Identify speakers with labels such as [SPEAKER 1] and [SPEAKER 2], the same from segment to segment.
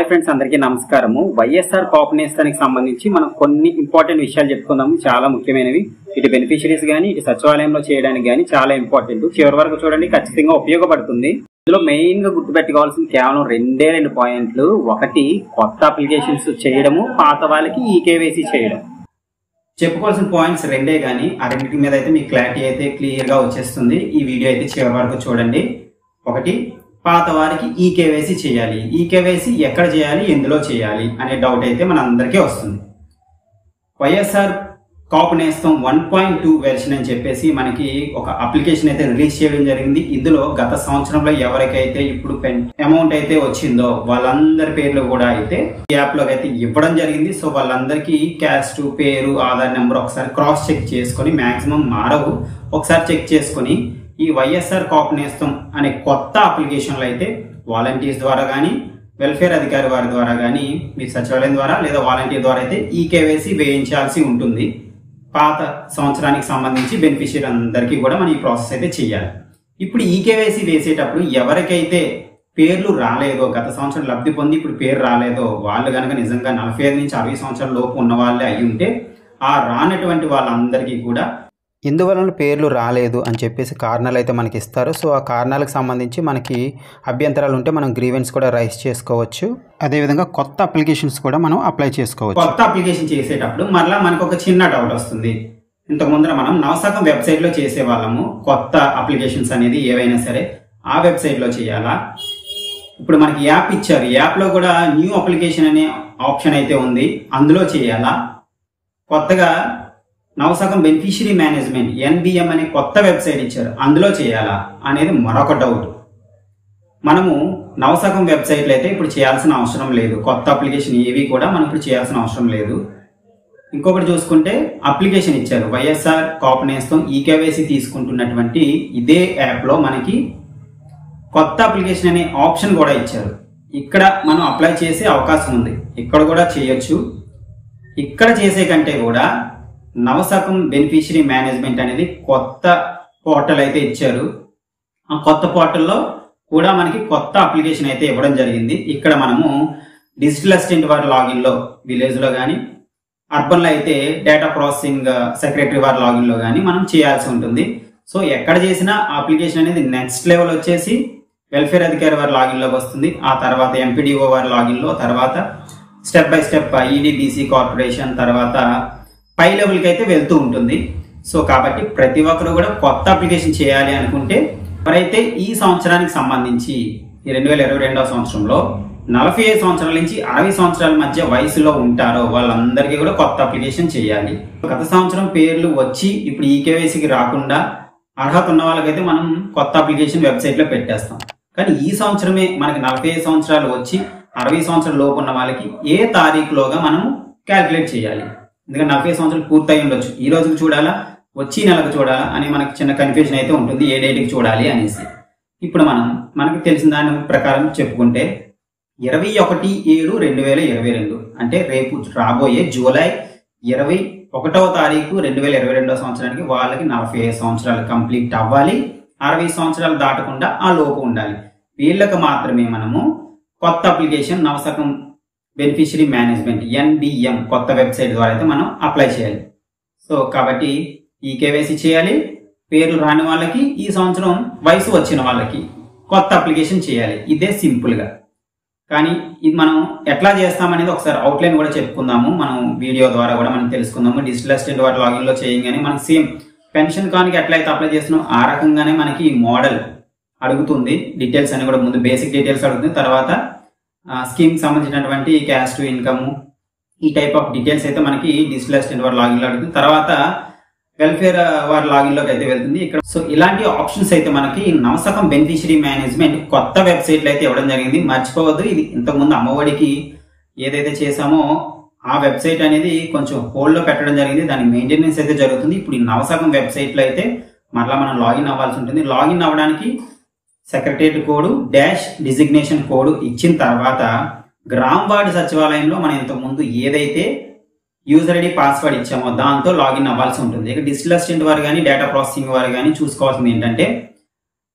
[SPEAKER 1] friends అందరికీ నమస్కారము వైఎస్ఆర్ కాపునేస్తానికి సంబంధించి మనం కొన్ని ఇంపార్టెంట్ విషయాలు చెప్పుకుందాము చాలా ముఖ్యమైనవి ఇటు బెనిఫిషరీస్ గానీ ఇటు సచివాలయంలో చేయడానికి గానీ చాలా ఇంపార్టెంట్ చివరి వరకు చూడండి ఖచ్చితంగా ఉపయోగపడుతుంది ఇందులో మెయిన్ గా గుర్తుపెట్టుకోవాల్సింది కేవలం రెండే రెండు పాయింట్లు ఒకటి కొత్త అప్లికేషన్స్ చేయడము పాత వాళ్ళకి ఈ కేవైసీ చేయడం చెప్పుకోవాల్సిన పాయింట్స్ రెండే గానీ ఆ రెండింటి మీద అయితే మీకు క్లారిటీ అయితే క్లియర్ గా వచ్చేస్తుంది ఈ వీడియో అయితే చివరి వరకు చూడండి ఒకటి పాత వారికి ఈ కేవైసీ చేయాలి ఈ కేవైసీ ఎక్కడ చేయాలి ఎందులో చేయాలి అనే డౌట్ అయితే మన అందరికీ వస్తుంది వైఎస్ఆర్ కాపు నేస్తం వన్ పాయింట్ టూ వెర్షన్ అని చెప్పేసి మనకి ఒక అప్లికేషన్ అయితే రిలీజ్ చేయడం జరిగింది ఇందులో గత సంవత్సరంలో ఎవరికైతే ఇప్పుడు పెన్ అమౌంట్ అయితే వచ్చిందో వాళ్ళందరి పేర్లు కూడా అయితే ఈ యాప్ లోకి అయితే ఇవ్వడం జరిగింది సో వాళ్ళందరికీ క్యాస్ట్ పేరు ఆధార్ నెంబర్ ఒకసారి క్రాస్ చెక్ చేసుకొని మాక్సిమం మారవు ఒకసారి చెక్ చేసుకొని ఈ వైఎస్ఆర్ కాపు నేస్తం అనే కొత్త అప్లికేషన్లు అయితే వాలంటీర్స్ ద్వారా కానీ వెల్ఫేర్ అధికారి వారి ద్వారా కానీ మీ సచివాలయం ద్వారా లేదా వాలంటీర్ ద్వారా అయితే ఈ కేవైసీ వేయించాల్సి ఉంటుంది పాత సంవత్సరానికి సంబంధించి బెనిఫిషియర్ అందరికీ కూడా మనం ఈ ప్రాసెస్ అయితే చేయాలి ఇప్పుడు ఈ కేవైసీ వేసేటప్పుడు ఎవరికైతే పేర్లు రాలేదో గత సంవత్సరం లబ్ధి పొంది ఇప్పుడు పేరు రాలేదో వాళ్ళు కనుక నిజంగా నలభై ఐదు నుంచి అరవై సంవత్సరాల లోపు ఉన్న వాళ్ళే అయి ఉంటే ఆ రానటువంటి వాళ్ళందరికీ కూడా
[SPEAKER 2] ఎందువలన పేర్లు రాలేదు అని చెప్పేసి కారణాలు అయితే మనకి ఇస్తారు సో ఆ కారణాలకు సంబంధించి మనకి అభ్యంతరాలు ఉంటే మనం గ్రీవెన్స్ కూడా రైస్ చేసుకోవచ్చు అదేవిధంగా కొత్త అప్లికేషన్స్ కూడా మనం అప్లై చేసుకోవచ్చు
[SPEAKER 1] కొత్త అప్లికేషన్ చేసేటప్పుడు మరలా మనకు ఒక చిన్న డౌట్ వస్తుంది ఇంతకు ముందర మనం నవసకం వెబ్సైట్ లో చేసే వాళ్ళము కొత్త అప్లికేషన్స్ అనేది ఏవైనా సరే ఆ వెబ్సైట్ లో చేయాలా ఇప్పుడు మనకి యాప్ ఇచ్చారు యాప్ లో కూడా న్యూ అప్లికేషన్ అనే ఆప్షన్ అయితే ఉంది అందులో చేయాలా కొత్తగా నవసకం బెనిఫిషియరీ మేనేజ్మెంట్ ఎన్బిఎం అనే కొత్త వెబ్సైట్ ఇచ్చారు అందులో చేయాలా అనేది మరొక డౌట్ మనము నవసకం వెబ్సైట్లో అయితే ఇప్పుడు చేయాల్సిన అవసరం లేదు కొత్త అప్లికేషన్ ఏవి కూడా మనం ఇప్పుడు చేయాల్సిన అవసరం లేదు ఇంకొకటి చూసుకుంటే అప్లికేషన్ ఇచ్చారు వైఎస్ఆర్ కాపనేస్తం ఈకేవైసీ తీసుకుంటున్నటువంటి ఇదే యాప్లో మనకి కొత్త అప్లికేషన్ అనే ఆప్షన్ కూడా ఇచ్చారు ఇక్కడ మనం అప్లై చేసే అవకాశం ఉంది ఇక్కడ కూడా చేయొచ్చు ఇక్కడ చేసే కంటే కూడా నవసకం బెనిఫిషియరీ మేనేజ్మెంట్ అనేది కొత్త పోర్టల్ అయితే ఇచ్చారు ఆ కొత్త పోర్టల్లో కూడా మనకి కొత్త అప్లికేషన్ అయితే ఇవ్వడం జరిగింది ఇక్కడ మనము డిజిటల్ అసిస్టెంట్ వారి లాగిన్లో విలేజ్లో కానీ అర్బన్లో అయితే డేటా ప్రాసెసింగ్ సెక్రటరీ వారి లాగిన్లో కానీ మనం చేయాల్సి ఉంటుంది సో ఎక్కడ చేసినా అప్లికేషన్ అనేది నెక్స్ట్ లెవెల్ వచ్చేసి వెల్ఫేర్ అధికారి వారి లాగిన్లోకి వస్తుంది ఆ తర్వాత ఎంపీడీఓ వారి లాగిన్లో తర్వాత step by step EDBC corporation తర్వాత పై లెవెల్కి అయితే వెళ్తూ ఉంటుంది సో కాబట్టి ప్రతి ఒక్కరు కూడా కొత్త అప్లికేషన్ చేయాలి అనుకుంటే ఎవరైతే ఈ సంవత్సరానికి సంబంధించి ఈ రెండు వేల ఇరవై రెండవ సంవత్సరంలో నలభై ఐదు సంవత్సరాల నుంచి అరవై సంవత్సరాల మధ్య వయసులో ఉంటారో వాళ్ళందరికీ కూడా కొత్త అప్లికేషన్ చేయాలి గత సంవత్సరం పేర్లు వచ్చి ఇప్పుడు ఈ కేవైసీకి రాకుండా అర్హత ఉన్న వాళ్ళకైతే మనం కొత్త అప్లికేషన్ వెబ్సైట్లో పెట్టేస్తాం కానీ ఈ సంవత్సరమే మనకి నలభై ఐదు సంవత్సరాలు వచ్చి అరవై సంవత్సరాల లోపు ఉన్న వాళ్ళకి ఏ తారీఖులోగా మనం క్యాల్కులేట్ చేయాలి ఎందుకంటే నలభై సంవత్సరాలు పూర్తయి ఉండొచ్చు ఈ రోజుకి చూడాలా వచ్చి నెలకు చూడాలా అని మనకి చిన్న కన్ఫ్యూజన్ అయితే ఉంటుంది ఏ డేట్కి చూడాలి అనేసి ఇప్పుడు మనం మనకి తెలిసిన దాని ప్రకారం చెప్పుకుంటే ఇరవై ఒకటి ఏడు రెండు వేల ఇరవై రెండు అంటే రేపు రాబోయే జూలై ఇరవై ఒకటవ తారీఖు రెండు వేల ఇరవై రెండవ సంవత్సరానికి వాళ్ళకి నలభై ఐదు సంవత్సరాలు కంప్లీట్ అవ్వాలి అరవై సంవత్సరాలు దాటకుండా ఆ లోపు ఉండాలి వీళ్ళకి మాత్రమే మనము కొత్త application Navasakam beneficiary management NBM కొత్త వెబ్సైట్ ద్వారా అయితే మనం అప్లై చేయాలి సో కాబట్టి ఈ కేవైసీ చేయాలి పేర్లు రాని వాళ్ళకి ఈ సంవత్సరం వయసు వచ్చిన వాళ్ళకి కొత్త అప్లికేషన్ చేయాలి ఇదే సింపుల్గా కానీ ఇది మనం ఎట్లా చేస్తామనేది ఒకసారి అవుట్లైన్ కూడా చెప్పుకుందాము మనం వీడియో ద్వారా కూడా మనం తెలుసుకుందాము డిజిటల్ అసిస్టెంట్ వాటి లాగిన్లో చేయగానే మనకి సేమ్ పెన్షన్ కానికి ఎట్లయితే అప్లై చేస్తున్నాం ఆ రకంగానే మనకి మోడల్ అడుగుతుంది డీటెయిల్స్ అని కూడా ముందు బేసిక్ డీటెయిల్స్ అడుగుతుంది తర్వాత స్కీమ్ సంబంధించినటువంటి క్యాస్ట్ ఇన్కమ్ ఈ టైప్ ఆఫ్ డీటెయిల్స్ అయితే మనకి డిజిటల్ అసిస్టెంట్ వారి లాగిన్లో అడుగుతుంది తర్వాత వెల్ఫేర్ వారి లాగిన్లోకి అయితే వెళ్తుంది ఇక్కడ సో ఇలాంటి ఆప్షన్స్ అయితే మనకి నవసకం బెనిఫిషరీ మేనేజ్మెంట్ కొత్త వెబ్సైట్లో అయితే ఇవ్వడం జరిగింది మర్చిపోవద్దు ఇది ఇంతకుముందు అమ్మఒడికి ఏదైతే చేసామో ఆ వెబ్సైట్ అనేది కొంచెం హోల్డ్లో పెట్టడం జరిగింది దాని మెయింటెనెన్స్ అయితే జరుగుతుంది ఇప్పుడు ఈ నవసకం వెబ్సైట్లో అయితే మరలా మనం లాగిన్ అవ్వాల్సి ఉంటుంది లాగిన్ అవ్వడానికి secretariat code dash designation code ఇచ్చిన తర్వాత గ్రామ్ వార్డు సచివాలయంలో మనం ఇంతకుముందు ఏదైతే యూజర్ ఐడి పాస్వర్డ్ ఇచ్చామో దాంతో లాగిన్ అవ్వాల్సి ఉంటుంది ఇక డిజిటల్ అసిస్టెంట్ వారు కానీ డేటా ప్రాసెసింగ్ వారు కానీ చూసుకోవాల్సింది ఏంటంటే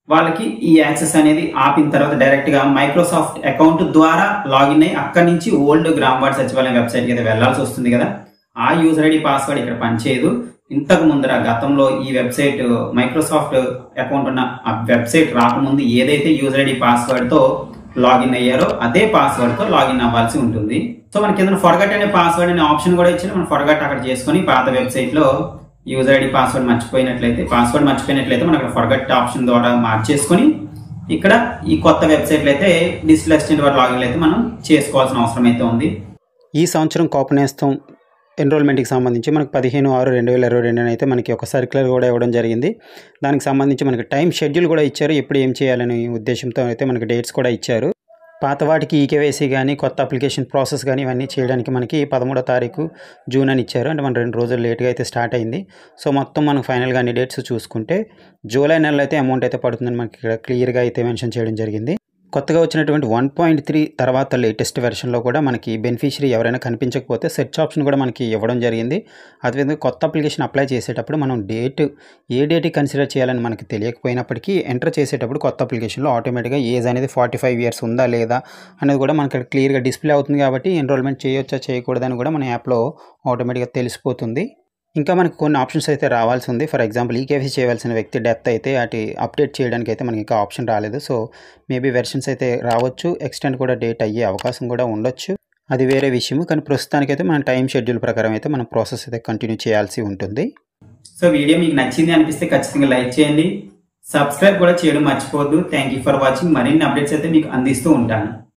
[SPEAKER 1] వాళ్ళకి ఈ యాక్సెస్ అనేది ఆపిన తర్వాత డైరెక్ట్ గా మైక్రోసాఫ్ట్ అకౌంట్ ద్వారా లాగిన్ అయ్యి అక్కడి నుంచి old Gram ward Sachivalayam website కి వెళ్లాల్సి వస్తుంది కదా ఆ యూజర్ ఐడి పాస్వర్డ్ ఇక్కడ పనిచేయదు ఇంతకు ముందర గతంలో ఈ వెబ్సైట్ మైక్రోసాఫ్ట్ అకౌంట్ ఉన్న ఆ వెబ్సైట్ రాకముందు ఏదైతే యూజర్ ఐడి పాస్వర్డ్ తో లాగిన్ అయ్యారో అదే పాస్వర్డ్ తో లాగిన్ అవ్వాల్సి ఉంటుంది సో మన కింద ఫర్గట్ అనే పాస్వర్డ్ అనే ఆప్షన్ కూడా ఇచ్చారు మనం ఫర్గట్ అక్కడ చేసుకొని పాత వెబ్సైట్ లో యూజర్ ఐడి పాస్వర్డ్ మర్చిపోయినట్లయితే పాస్వర్డ్ మర్చిపోయినట్లయితే మనం అక్కడ ఫర్గట్ ఆప్షన్ ద్వారా మార్చేసుకొని ఇక్కడ ఈ కొత్త వెబ్సైట్లో అయితే డిజిటల్ అసిస్టెంట్ వారి లాగిన్ అయితే మనం చేసుకోవాల్సిన అవసరం అయితే ఉంది
[SPEAKER 2] ఈ సంవత్సరం కోపనేస్తం ఎన్రోల్మెంట్కి సంబంధించి మనకు పదిహేను ఆరు రెండు వేల ఇరవై రెండు అయితే మనకి ఒక సర్క్యులర్ కూడా ఇవ్వడం జరిగింది దానికి సంబంధించి మనకి టైం షెడ్యూల్ కూడా ఇచ్చారు ఎప్పుడు ఏం చేయాలనే ఉద్దేశంతో అయితే మనకి డేట్స్ కూడా ఇచ్చారు పాత వాటికి ఈకేవైసీ కానీ కొత్త అప్లికేషన్ ప్రాసెస్ కానీ ఇవన్నీ చేయడానికి మనకి పదమూడో తారీఖు జూన్ అని ఇచ్చారు అంటే మన రెండు రోజులు లేట్గా అయితే స్టార్ట్ అయింది సో మొత్తం మనం ఫైనల్గా అన్ని డేట్స్ చూసుకుంటే జూలై నెలలో అయితే అమౌంట్ అయితే పడుతుందని మనకి ఇక్కడ క్లియర్గా అయితే మెన్షన్ చేయడం జరిగింది కొత్తగా వచ్చినటువంటి వన్ పాయింట్ త్రీ తర్వాత లేటెస్ట్ వెర్షన్లో కూడా మనకి బెనిఫిషరీ ఎవరైనా కనిపించకపోతే సెర్చ్ ఆప్షన్ కూడా మనకి ఇవ్వడం జరిగింది అదేవిధంగా కొత్త అప్లికేషన్ అప్లై చేసేటప్పుడు మనం డేట్ ఏ డేట్ కన్సిడర్ చేయాలని మనకి తెలియకపోయినప్పటికీ ఎంటర్ చేసేటప్పుడు కొత్త అప్లికేషన్లో ఆటోమేటిక్గా ఏజ్ అనేది ఫార్టీ ఫైవ్ ఇయర్స్ ఉందా లేదా అనేది కూడా మనకి ఇక్కడ క్లియర్గా డిస్ప్లే అవుతుంది కాబట్టి ఎన్రోల్మెంట్ చేయొచ్చా చేయకూడదని కూడా మన యాప్లో ఆటోమేటిక్గా తెలిసిపోతుంది ఇంకా మనకు కొన్ని ఆప్షన్స్ అయితే రావాల్సి ఉంది ఫర్ ఎగ్జాంపుల్ ఈకేవీ చేయవలసిన వ్యక్తి డెత్ అయితే అటు అప్డేట్ చేయడానికి అయితే మనకి ఇంకా ఆప్షన్ రాలేదు సో మేబీ వెర్షన్స్ అయితే రావచ్చు ఎక్స్టెండ్ కూడా డేట్ అయ్యే అవకాశం కూడా ఉండొచ్చు అది వేరే విషయం కానీ ప్రస్తుతానికైతే మన టైం షెడ్యూల్ ప్రకారం అయితే మనం ప్రాసెస్ అయితే కంటిన్యూ చేయాల్సి ఉంటుంది
[SPEAKER 1] సో వీడియో మీకు నచ్చింది అనిపిస్తే ఖచ్చితంగా లైక్ చేయండి సబ్స్క్రైబ్ కూడా చేయడం మర్చిపోవద్దు థ్యాంక్ యూ ఫర్ వాచింగ్ మరిన్ని అప్డేట్స్ అయితే మీకు అందిస్తూ ఉంటాను